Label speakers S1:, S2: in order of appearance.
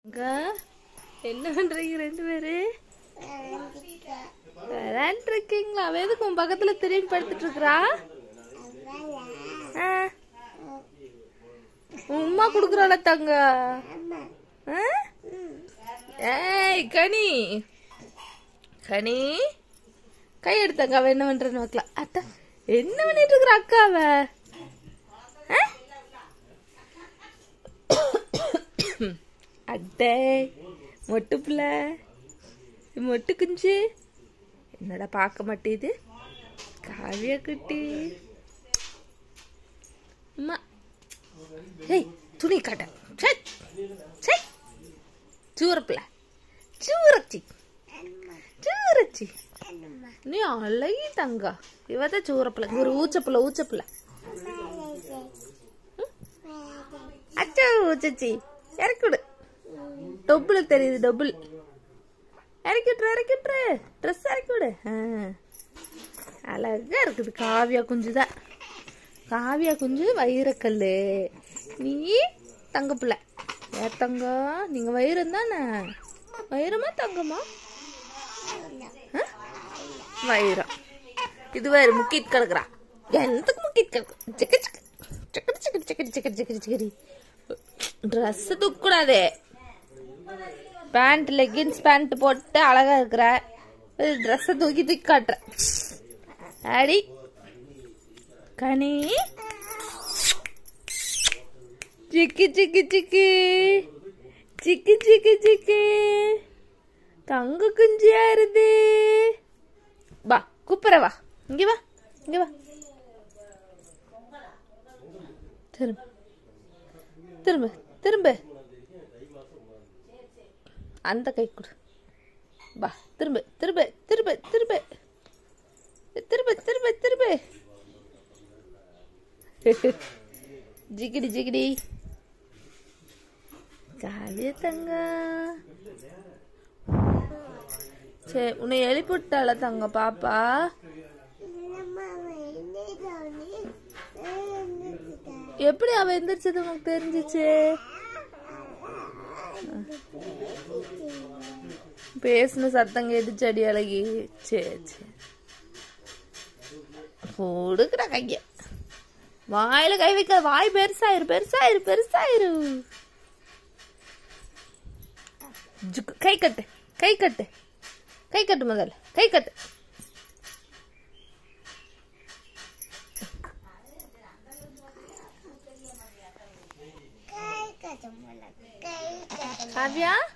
S1: அக்கா என்ன பண்றீங்க ரெண்டு பேரு விளையாண்டு இருக்கீங்களா அவ எதுக்கு உன் பக்கத்துல திரும்பி படுத்துட்டு இருக்கிறா ஆ. உன் உம்மா குடுக்குறாள தங்க ஆ? ஏய் கனி கனி கை எடுத்தாங்க அவ என்ன பண்றன்னு பார்க்கலாம் அத்தா என்ன பண்ணிட்டு இருக்கிற அக்காவ ஆ? அட்டை மொட்டு பிள்ளை மொட்டு குஞ்சு என்னடா பார்க்க மாட்டேது காவியா குட்டி அம்மா ஏய் துணி காட்ட சே சே சூரப்பிள்ள சூரச்சி சூரச்சி நீ அழகி தங்கா இவதான் சூரப்பிள்ள ஒரு ஊச்சப்பிள்ள ஊச்சப்பிள்ள அச்சோ ஊச்சச்சி இறக்கிவிடு டொப்புல தெரியுது டொப்புள் இறக்கிவிட்ரு இறக்கிவிட்ரு ட்ரெஸ் இறக்கி விடு ஆ. அழகா இருக்குது காவியா குஞ்சு தான் காவியா குஞ்சு வைரக்கல் நீ தங்கப்பிள்ளை ஏ தங்கம் நீங்க வைரம் தானே வைரமா தங்கமா ஆ? வைரம் இது வேறு முக்கிட்டு கிடக்குறா எந்தக்கு முக்கிட்டு கிடக்கு சிக்க சிக்க சிக்கடி சிக்கடி சிக்கடி சிக்கடி சிக்கடி சிக்கடி ட்ரெஸ் தூக்கூடாது பேண்ட் லெகின்ஸ் பேண்ட் போட்டு அழகா இருக்கிற ட்ரெஸ்ஸை தூக்கி தூக்கி காட்டுற அடி கனி சிக்கி சிக்கி சிக்கி சிக்கி சிக்கி சிக்கி தங்க குஞ்சியா இருது வா கூப்பிடுற வா இங்க வா இங்க வா திரும்ப திரும்ப திரும்ப அந்த கை கொடு வா திரும்ப திரும்ப திரும்ப திரும்ப திரும்ப திரும்ப திரும்ப ஜிகிடி ஜிகிடி காவிய தங்க சரி உன்னை எழுப்பிவிட்டாள தங்க பாப்பா எப்படி அவ எந்திரிச்சது உனக்கு தெரிஞ்சிச்சு பேசுன சத்தம் கேட்டுச்சு அடி அழகி சரி சரி கொடுக்குற கைய வாயில கை வைக்க வாய் பெருசாயிரு பெருசாயிரு பெருசாயிரு ஜுக்கு, கை கட்டு கை கட்டு கை கட்டு முதல்ல கை கட்டு காவ்யா